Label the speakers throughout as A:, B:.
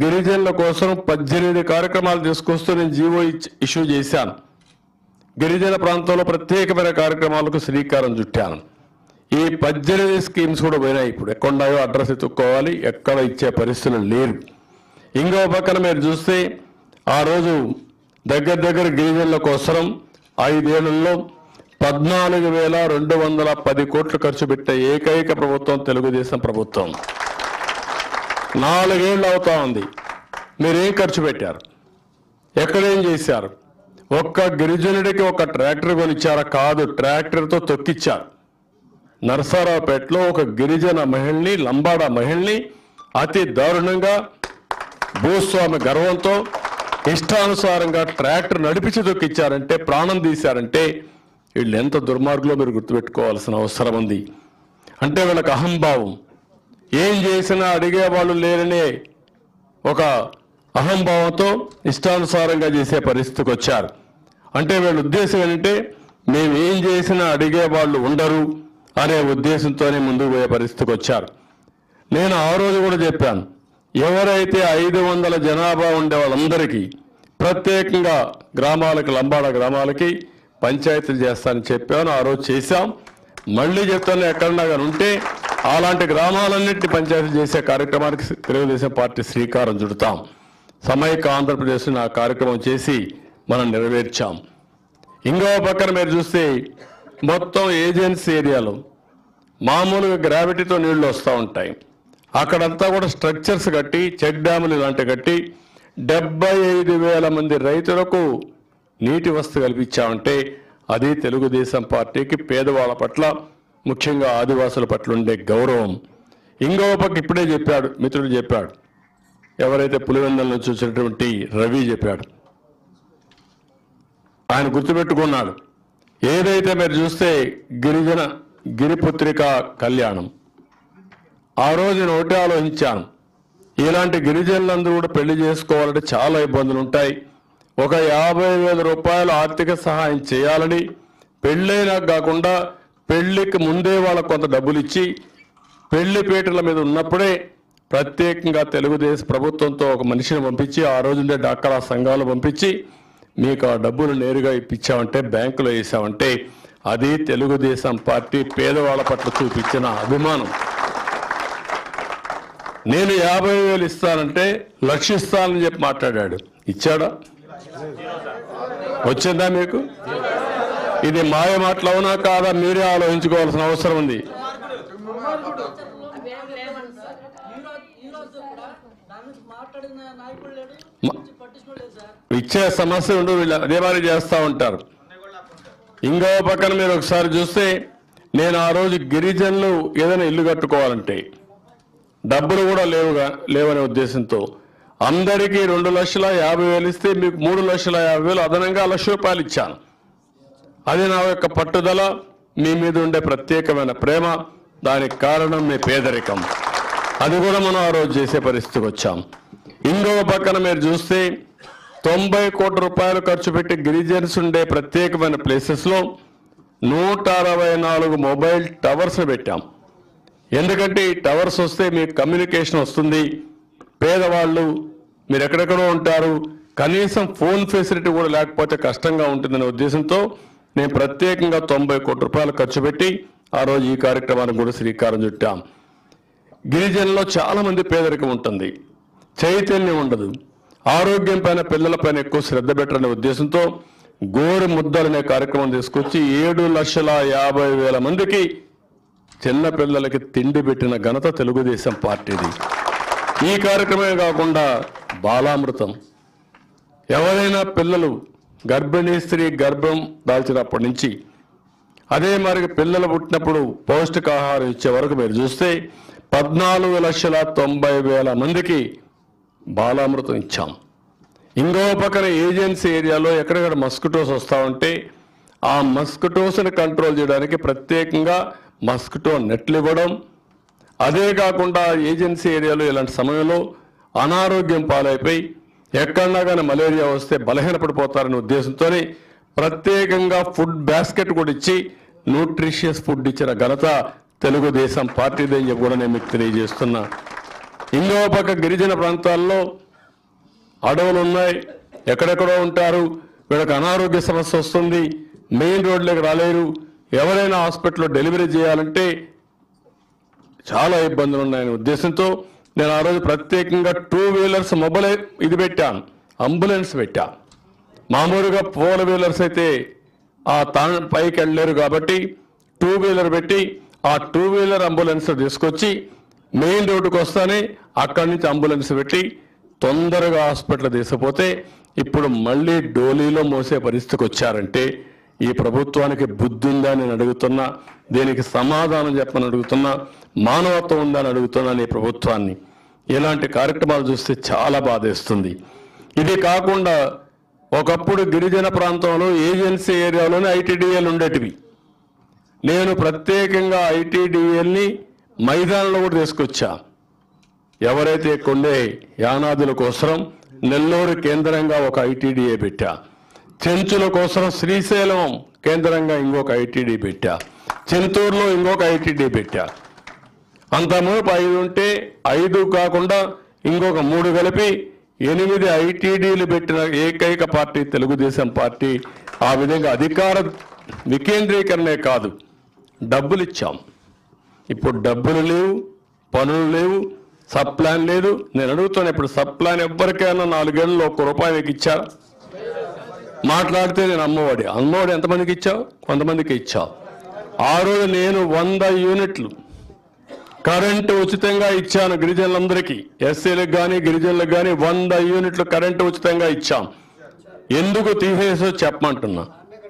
A: గిరిజనుల కోసం పద్దెనిమిది కార్యక్రమాలు తీసుకొస్తూ నేను జీవో ఇచ్- ఇష్యూ చేశాను గిరిజన ప్రాంతంలో ప్రత్యేకమైన కార్యక్రమాలకు శ్రీకారం చుట్టాను ఈ పద్దెనిమిది స్కీమ్స్ కూడా పోయినాయి ఇప్పుడు ఎక్కడున్నాయో అడ్రస్ ఎత్తుక్కోవాలి ఎక్కడ ఇచ్చే పరిస్థితులు లేరు ఇంకో పక్కన మీరు చూస్తే ఆ రోజు దగ్గర దగ్గర గిరిజనుల కోసం ఐదేళ్లలో పద్నాలుగు వేల రెండు వందల పది కోట్లు ఖర్చు పెట్టే ఏకైక ప్రభుత్వం తెలుగుదేశం ప్రభుత్వం నాలుగేళ్ళు అవుతా ఉంది మీరేం ఖర్చు పెట్టారు ఎక్కడేం చేశారు ఒక్క గిరిజనుడికి ఒక ట్రాక్టర్ కొనిచ్చారా కాదు ట్రాక్టర్తో తొక్కిచ్చారు నరసరావుపేటలో ఒక గిరిజన మహిళని లంబాడ మహిళని అతి దారుణంగా భూస్వామి గర్వంతో ఇష్టానుసారంగా ట్రాక్టర్ నడిపించి తొక్కిచ్చారంటే ప్రాణం తీశారంటే వీళ్ళు ఎంత దుర్మార్గులో మీరు గుర్తుపెట్టుకోవాల్సిన అవసరం ఉంది అంటే వీళ్ళకి అహంభావం ఏం చేసినా అడిగే వాళ్ళు లేరనే ఒక అహంభావంతో ఇష్టానుసారంగా చేసే పరిస్థితికి వచ్చారు అంటే వీళ్ళ ఉద్దేశం ఏంటంటే మేము ఏం చేసినా అడిగే వాళ్ళు ఉండరు అనే ఉద్దేశంతోనే ముందుకు పోయే పరిస్థితికి వచ్చారు నేను ఆ రోజు కూడా చెప్పాను ఎవరైతే ఐదు వందల జనాభా ఉండే వాళ్ళందరికీ ప్రత్యేకంగా గ్రామాలకి లంబాడ గ్రామాలకి పంచాయతీలు చేస్తానని చెప్పాను ఆ రోజు చేశాం మళ్ళీ చెప్తాను ఎక్కడన్నా కానీ ఉంటే అలాంటి గ్రామాలన్నింటినీ పంచాయతీ చేసే కార్యక్రమానికి తెలుగుదేశం పార్టీ శ్రీకారం చుడతాం సమైక్య ఆంధ్రప్రదేశ్ ఆ కార్యక్రమం చేసి మనం నెరవేర్చాం ఇంకో పక్కన మీరు చూస్తే మొత్తం ఏజెన్సీ ఏరియాలో మామూలుగా గ్రావిటీతో నీళ్లు వస్తూ ఉంటాయి అక్కడంతా కూడా స్ట్రక్చర్స్ కట్టి చెక్ డ్యాములు ఇలాంటివి కట్టి డెబ్బై ఐదు వేల మంది రైతులకు నీటి వస్తు కల్పించామంటే అది తెలుగుదేశం పార్టీకి పేదవాళ్ళ పట్ల ముఖ్యంగా ఆదివాసుల పట్ల ఉండే గౌరవం ఇంకో పక్క ఇప్పుడే చెప్పాడు మిత్రుడు చెప్పాడు ఎవరైతే పులివెందల నుంచి వచ్చినటువంటి రవి చెప్పాడు ఆయన గుర్తుపెట్టుకున్నాడు ఏదైతే మీరు చూస్తే గిరిజన గిరిపుత్రిక కళ్యాణం ఆ రోజు నేను ఒకటే ఆలోచించాను ఇలాంటి గిరిజనులందరూ కూడా పెళ్లి చేసుకోవాలంటే చాలా ఇబ్బందులు ఉంటాయి ఒక యాభై వేల రూపాయల ఆర్థిక సహాయం చేయాలని పెళ్ళైనా కాకుండా పెళ్లికి ముందే వాళ్ళకు కొంత డబ్బులు ఇచ్చి పెళ్లి పీటల మీద ఉన్నప్పుడే ప్రత్యేకంగా తెలుగుదేశం ప్రభుత్వంతో ఒక మనిషిని పంపించి ఆ రోజుండే డాక్టర్ సంఘాలు పంపించి మీకు ఆ డబ్బులు నేరుగా ఇప్పించామంటే బ్యాంకులో వేసామంటే అది తెలుగుదేశం పార్టీ పేదవాళ్ళ పట్ల చూపించిన అభిమానం నేను యాభై వేలు ఇస్తానంటే లక్ష ఇస్తానని చెప్పి మాట్లాడాడు ఇచ్చాడా వచ్చిందా మీకు ఇది మాయ మాటలు అవునా కాదా మీరే ఆలోచించుకోవాల్సిన అవసరం ఉంది
B: ఈ రోజు కూడా దాని గురించి మాట్లాడిన నాయకుడు లేడు
A: మ-
B: గురించి పట్టించుకోలేదు సార్
A: ఇచ్చే సమస్య ఉండు వీళ్ళు అదే మరి చేస్తూ ఉంటారు ఇంకో పక్కన మీరు ఒకసారి చూస్తే నేను ఆ రోజు గిరిజనులు ఏదైనా ఇల్లు కట్టుకోవాలంటే డబ్బులు కూడా లేవుగా లేవనే ఉద్దేశంతో అందరికీ రెండు లక్షల యాభై వేలు ఇస్తే మీకు మూడు లక్షల యాభై వేలు అదనంగా లక్ష రూపాయలు ఇచ్చాను అది నా యొక్క పట్టుదల మీ మీద ఉండే ప్రత్యేకమైన ప్రేమ దానికి కారణం మీ పేదరికం అది కూడా మనం ఆ రోజు చేసే పరిస్థితికి వచ్చాం ఇంకో పక్కన మీరు చూస్తే తొంభై కోట్ల రూపాయలు ఖర్చు పెట్టి గిరిజన్స్ ఉండే ప్రత్యేకమైన ప్లేసెస్లో నూట అరవై నాలుగు మొబైల్ టవర్స్ పెట్టాం ఎందుకంటే ఈ టవర్స్ వస్తే మీకు కమ్యూనికేషన్ వస్తుంది పేదవాళ్ళు మీరు ఎక్కడెక్కడో ఉంటారు కనీసం ఫోన్ ఫెసిలిటీ కూడా లేకపోతే కష్టంగా ఉంటుందనే ఉద్దేశంతో నేను ప్రత్యేకంగా తొంభై కోట్ల రూపాయలు ఖర్చు పెట్టి ఆ రోజు ఈ కార్యక్రమానికి కూడా శ్రీకారం చుట్టాం గిరిజనుల్లో చాలా మంది పేదరికం ఉంటుంది చైతన్యం ఉండదు ఆరోగ్యం పైన పిల్లలపైన ఎక్కువ శ్రద్ధ పెట్టాలనే ఉద్దేశంతో గోరు ముద్దలనే కార్యక్రమం తీసుకొచ్చి ఏడు లక్షల యాభై వేల మందికి చిన్న పిల్లలకి తిండి పెట్టిన ఘనత తెలుగుదేశం పార్టీది ఈ కార్యక్రమమే కాకుండా బాలామృతం ఎవరైనా పిల్లలు గర్భిణీ స్త్రీ గర్భం దాల్చినప్పటి నుంచి అదే మరి పిల్లలు పుట్టినప్పుడు పౌష్టికాహారం ఇచ్చే వరకు మీరు చూస్తే పద్నాలుగు లక్షల తొంభై వేల మందికి బాలామృతం ఇచ్చాం ఇంకో పక్కన ఏజెన్సీ ఏరియాలో ఎక్కడెక్కడ మస్కిటోస్ వస్తూ ఉంటే ఆ మస్కిటోస్ని కంట్రోల్ చేయడానికి ప్రత్యేకంగా మస్కిటో నెట్లు ఇవ్వడం అదే కాకుండా ఏజెన్సీ ఏరియాలో ఇలాంటి సమయంలో అనారోగ్యం పాలైపోయి ఎక్కడన్నా కానీ మలేరియా వస్తే బలహీనపడిపోతారనే ఉద్దేశంతోనే ప్రత్యేకంగా ఫుడ్ బాస్కెట్ కూడా ఇచ్చి న్యూట్రిషియస్ ఫుడ్ ఇచ్చిన ఘనత తెలుగుదేశం పార్టీదని చెప్పి కూడా నేను మీకు తెలియజేస్తున్నా ఇంకో పక్క గిరిజన ప్రాంతాల్లో అడవులు ఉన్నాయి ఎక్కడెక్కడో ఉంటారు వీళ్ళకి అనారోగ్య సమస్య వస్తుంది మెయిన్ రోడ్లోకి రాలేరు ఎవరైనా హాస్పిటల్లో డెలివరీ చేయాలంటే చాలా ఇబ్బందులు ఉన్నాయనే ఉద్దేశంతో నేను ఆ రోజు ప్రత్యేకంగా టూ వీలర్స్ మొబైల్ ఇది పెట్టాను అంబులెన్స్ పెట్టా మామూలుగా ఫోర్ వీలర్స్ అయితే ఆ తా పైకి వెళ్ళలేరు కాబట్టి టూ వీలర్ పెట్టి ఆ టూ వీలర్ అంబులెన్స్ తీసుకొచ్చి మెయిన్ రోడ్డుకు వస్తానే అక్కడి నుంచి అంబులెన్స్ పెట్టి తొందరగా హాస్పిటల్ తీసుకుపోతే ఇప్పుడు మళ్ళీ డోలీలో మోసే పరిస్థితికి వచ్చారంటే ఈ ప్రభుత్వానికి బుద్ధి ఉందా నేను అడుగుతున్నా దీనికి సమాధానం చెప్పని అడుగుతున్నా మానవత్వం ఉందా అని అడుగుతున్నాను ఈ ప్రభుత్వాన్ని ఇలాంటి కార్యక్రమాలు చూస్తే చాలా బాధేస్తుంది ఇది కాకుండా ఒకప్పుడు గిరిజన ప్రాంతంలో ఏజెన్సీ ఏరియాలోనే ఐటీడీఏలు ఉండేటివి నేను ప్రత్యేకంగా ఐటీడీఎల్ని మైదానంలో కూడా తీసుకొచ్చా ఎవరైతే కొండే యానాదుల కోసం నెల్లూరు కేంద్రంగా ఒక ఐటీడీఏ పెట్టా చెంచుల కోసం శ్రీశైలం కేంద్రంగా ఇంకొక ఐటీడీ పెట్టా చింతూరులో ఇంకొక ఐటీడీ పెట్టా అంతమునుపు ఐదు ఉంటే ఐదు కాకుండా ఇంకొక మూడు కలిపి ఎనిమిది ఐటీడీలు పెట్టిన ఏకైక పార్టీ తెలుగుదేశం పార్టీ ఆ విధంగా అధికార వికేంద్రీకరణే కాదు డబ్బులు ఇచ్చాం ఇప్పుడు డబ్బులు లేవు పనులు లేవు సబ్ ప్లాన్ లేదు నేను అడుగుతాను ఇప్పుడు సబ్ ప్లాన్ ఎవ్వరికైనా నాలుగేళ్ళు ఒక్క రూపాయి మీకు ఇచ్చారా మాట్లాడితే నేను అమ్మఒడి అమ్మఒడి ఎంతమందికి ఇచ్చావు కొంతమందికి ఇచ్చావు ఆ రోజు నేను వంద యూనిట్లు కరెంటు ఉచితంగా ఇచ్చాను గిరిజనులందరికీ ఎస్సీలకు కానీ గిరిజనులకు కానీ వంద యూనిట్లు కరెంటు ఉచితంగా ఇచ్చాం ఎందుకు తీసేసో చెప్పమంటున్నా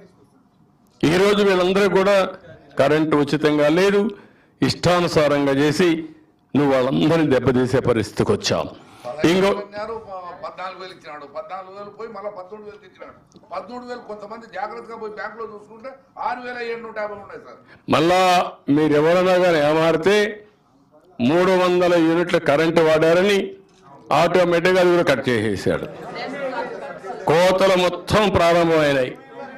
A: ఈరోజు వీళ్ళందరూ కూడా కరెంటు ఉచితంగా లేదు ఇష్టానుసారంగా చేసి నువ్వు వాళ్ళందరినీ దెబ్బతీసే పరిస్థితికి వచ్చాం ఇంకో
C: అన్నారు, ప- పద్నాలుగు వేలు ఇచ్చినాడు పద్నాలుగు వేలు పోయి మళ్ళీ పదమూడు వేలు ఇచ్చినాడు పదమూడు వేలు కొంతమంది జాగ్రత్తగా పోయి బ్యాంకులో చూసుకుంటే ఆరు వేల ఏడు నూట యాభై ఉన్నాయి సార్
A: మళ్ళా మీరు ఎవరైనా కానీ ఏమారితే మూడు వందల యూనిట్ల కరెంటు వాడారని ఆటోమేటిక్గా అది కూడా కట్ చేసేసాడు కోతలు మొత్తం ప్రారంభమైనాయి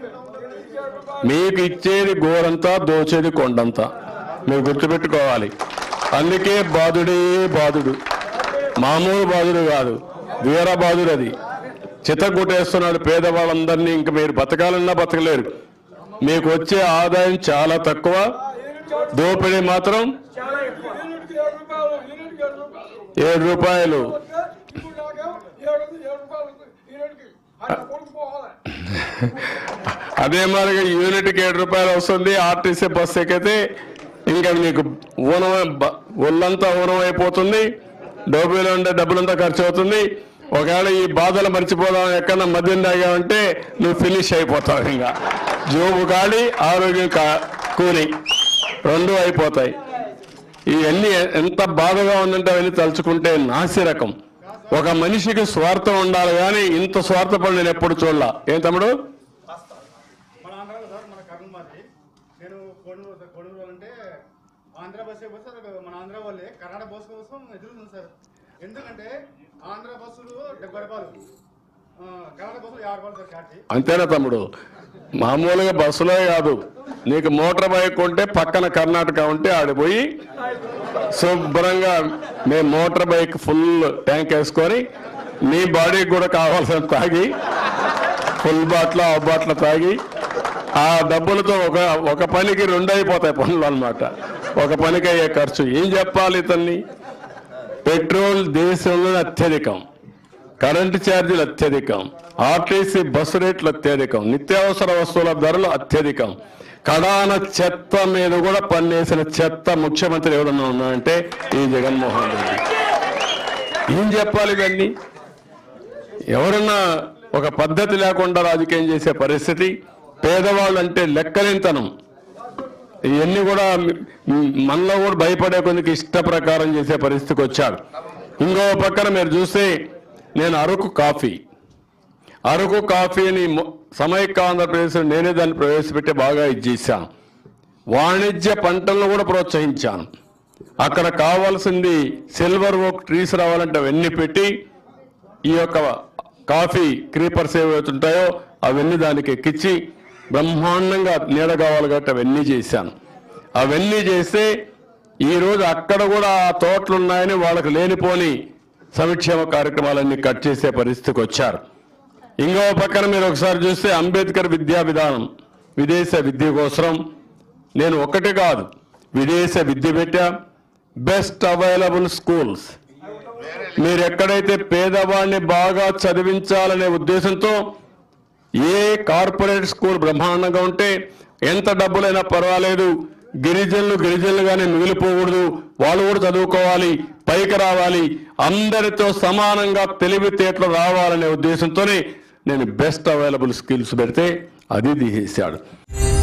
A: మీకు ఇచ్చేది గోరంతా దోచేది కొండంతా మీరు గుర్తుపెట్టుకోవాలి అందుకే బాధుడే బాధుడు మామూలు బాధుడు కాదు వీర బాధుడు అది చితగొట్టేస్తున్నాడు పేదవాళ్ళందరినీ ఇంక మీరు బతకాలన్నా బతకలేరు మీకు వచ్చే ఆదాయం చాలా తక్కువ దోపిడీ మాత్రం
D: చాలా ఎక్కువ యూనిట్కి ఏడు రూపాయలు యూనిట్కి ఏడు రూపాయలు
A: ఏడు రూపాయలు
D: ఇప్పుడు దాకా ఏడు ఏడు రూపాయలు యూనిట్కి అట్లా కొడుకు పోవాలి
A: అదే మాదిరిగా యూనిట్కి ఏడు రూపాయలు వస్తుంది ఆర్టీసీ బస్ ఎక్కితే ఇంకా మీకు ఊనం బ- ఒళ్ళంతా ఊనం అయిపోతుంది డోబీలో ఉండే డబ్బులంతా ఖర్చు అవుతుంది ఒకవేళ ఈ బాధలు మర్చిపోదాం ఎక్కడన్నా మద్యం తాగామంటే నువ్వు ఫినిష్ అయిపోతావు ఇంకా జోబు ఖాళీ ఆరోగ్యం కా- కూలి రెండు అయిపోతాయి ఇవన్నీ ఎంత బాధగా ఉందంటే అవన్నీ తలుచుకుంటే నాసి రకం ఒక మనిషికి స్వార్థం ఉండాలి కానీ ఇంత స్వార్థపడి నేను ఎప్పుడు చూడలా ఏం తమ్ముడు
E: మన ఆంధ్రాలో సార్ మన కర్నూలు మాది నేను కొడుకు కొడుకు అంటే ఆంధ్ర బస్సు బస్సు అది మన ఆంధ్ర వాళ్ళే కర్ణాటక బస్సు కోసం ఎదురుతుంది సార్ ఎందుకంటే ఆంధ్ర బస్సులు డెబ్బై రూపాయలు ఆ, కర్ణాటక బస్సులు యాభై రూపాయలు సార్ ఛార్జీ
A: అంతేనా తమ్ముడు మామూలుగా బస్సులో కాదు నీకు మోటార్ బైక్ ఉంటే పక్కన కర్ణాటక ఉంటే ఆడిపోయి శుభ్రంగా మేము మోటార్ బైక్ ఫుల్ ట్యాంక్ వేసుకొని నీ బాడీకి కూడా కావాల్సిన తాగి ఫుల్ బాట్ల హాఫ్ బాట్ల తాగి ఆ డబ్బులతో ఒక ఒక పనికి రెండు అయిపోతాయి పనులు అన్నమాట ఒక పనికి అయ్యే ఖర్చు ఏం చెప్పాలి ఇతన్ని పెట్రోల్ దేశంలో అత్యధికం కరెంటు ఛార్జీలు అత్యధికం ఆర్టీసీ బస్సు రేట్లు అత్యధికం నిత్యావసర వస్తువుల ధరలు అత్యధికం కడాన చెత్త మీద కూడా పన్నేసిన చెత్త ముఖ్యమంత్రి ఎవరన్నా ఉన్నారంటే ఈ జగన్మోహన్ రెడ్డి ఏం చెప్పాలి ఇవన్నీ ఎవరన్నా ఒక పద్ధతి లేకుండా రాజకీయం చేసే పరిస్థితి పేదవాళ్ళు అంటే లెక్కలేనితనం ఇవన్నీ కూడా మ్- మ్- మనలో కూడా భయపడే కొందికి ఇష్ట ప్రకారం చేసే పరిస్థితికి వచ్చాడు ఇంకో పక్కన మీరు చూస్తే నేను అరకు కాఫీ అరకు కాఫీని మొ- సమైక్య ఆంధ్రప్రదేశ్ నేనే దాన్ని ప్రవేశపెట్టి బాగా ఇది చేశాను వాణిజ్య పంటలను కూడా ప్రోత్సహించాను అక్కడ కావాల్సింది సిల్వర్ ఓక్ ట్రీస్ రావాలంటే అవన్నీ పెట్టి ఈ యొక్క కాఫీ క్రీపర్స్ ఏవైతే ఉంటాయో అవన్నీ దానికి ఎక్కించి బ్రహ్మాండంగా నీడ కావాలి కాబట్టి అవన్నీ చేశాను అవన్నీ చేస్తే ఈరోజు అక్కడ కూడా ఆ తోటలు ఉన్నాయని వాళ్ళకి లేనిపోని సంక్షేమ కార్యక్రమాలన్నీ కట్ చేసే పరిస్థితికి వచ్చారు ఇంకో పక్కన మీరు ఒకసారి చూస్తే అంబేద్కర్ విద్యా విధానం విదేశ విద్య కోసం నేను ఒకటి కాదు విదేశ విద్య పెట్టా బెస్ట్ అవైలబుల్ స్కూల్స్ మీరు ఎక్కడైతే పేదవాడిని బాగా చదివించాలనే ఉద్దేశంతో ఏ కార్పొరేట్ స్కూల్ బ్రహ్మాండంగా ఉంటే ఎంత డబ్బులైనా పర్వాలేదు గిరిజనులు గిరిజనులుగానే మిగిలిపోకూడదు వాళ్ళు కూడా చదువుకోవాలి పైకి రావాలి అందరితో సమానంగా తెలివితేటలు రావాలనే ఉద్దేశంతోనే నేను బెస్ట్ అవైలబుల్ స్కిల్స్ పెడితే అది తీసేశాడు